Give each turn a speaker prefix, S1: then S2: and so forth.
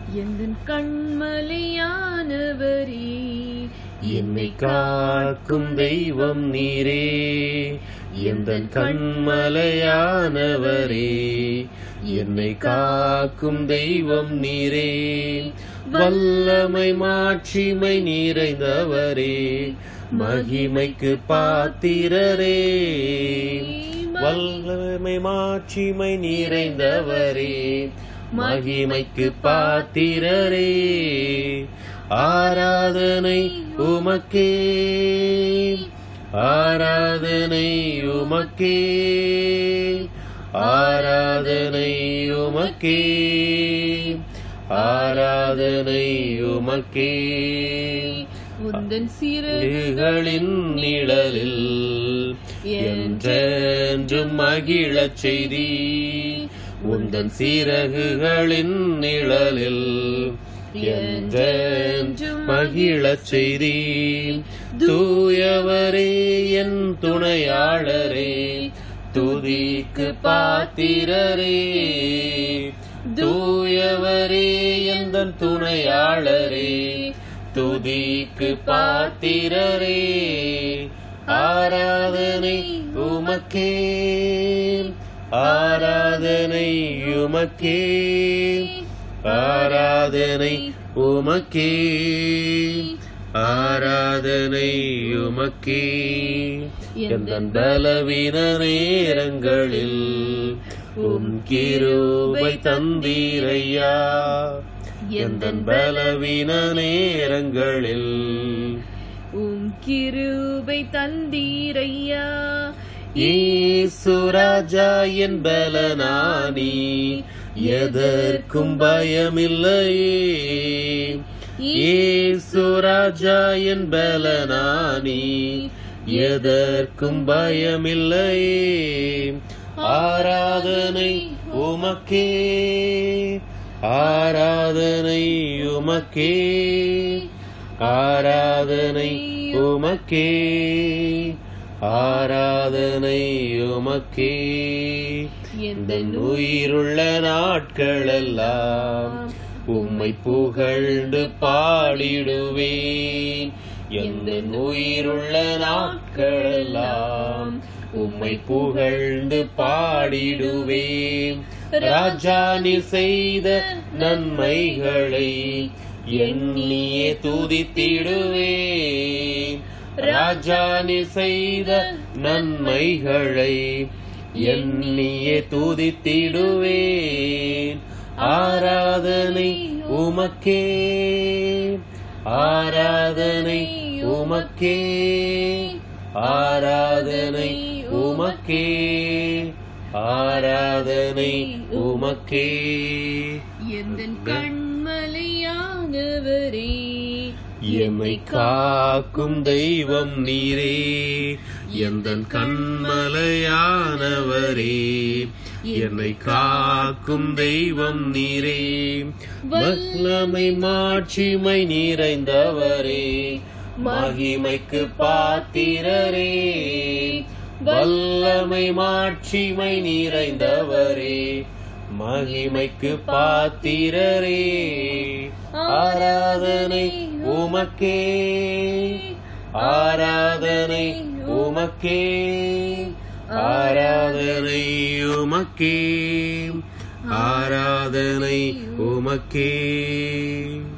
S1: எந்தன் கண்மலையானவரே
S2: என்னை காக்கும் தெய்வம் நீரே எந்தன் கண்மலையானவரே என்னை காக்கும் தெய்வம் நீரே வல்லமை மாட்சிமை நிறைந்தவரே மகிமைக்கு பாத்திரரே வல்லமை மாட்சிமை நிறைந்தவரே மகிமைக்கு பாத்திரரே ஆராதனை உமக்கே ஆராதனை உமக்கே ஆராதனை உமக்கே ஆராதனை உமக்கே
S1: உந்தன் சிறு
S2: சிறுகளின் நிழலில் என்றென்றும் மகிழச் செய்தி உந்தன் சிறகுகளின் நிழலில் என்றென்றும் மகிழச் செய்தி தூயவரே என் துணையாளரே துதிக்கு பாத்திரரே தூயவரே எந்த துணையாளரே துதிக்கு பாத்திரரே ஆராதனை உமக்கே ஆராதனை உமக்கே ஆராதனை உமக்கே ஆராதனை உமக்கே எந்த பலவீன நேரங்களில் உம் கிருபை தந்தீரையா எந்த பலவீன நேரங்களில்
S1: உம் கிருபை தந்தீரையா
S2: ஈசுராஜா என் பலனானி எதற்கும் பயமில்லையே ஈசுராஜா என் பலனானி எதற்கும் பயமில்லையே ஆராதனை உமக்கே ஆராதனை உமக்கே ஆராதனை உமக்கே ஆராதனை உமக்கே எந்த உயிருள்ள நாட்களெல்லாம் உம்மை புகழ்ந்து பாடிடுவேன் எந்த உயிருள்ள நாட்களெல்லாம் உம்மை புகழ்ந்து பாடிடுவேன் ராஜா நீ செய்த நன்மைகளை எண்ணியே துதித்திடுவேன் ராஜா நீ செய்த நன்மைகளை எண்ணியே துதித்திடுவேன் ஆராதனை உமக்கே ஆராதனை உமக்கே ஆராதனை உமக்கே ஆராதனை உமக்கே
S1: எந்தன் கண்மலையானவரே
S2: எம்மை காக்கும் தெய்வம் நீரே எந்தன் கண்மலையானவரே என்னை காக்கும் தெய்வம் நீரே வல்லமை மாட்சிமை நிறைந்தவரே மகிமைக்கு பாத்திரரே வல்லமை மாட்சிமை நிறைந்தவரே மகிமைக்கு பாத்திரரே ஆராதனை உமக்கே ஆராதனை உமக்கே ஆராதனை உமக்கே ஆராதனை உமக்கே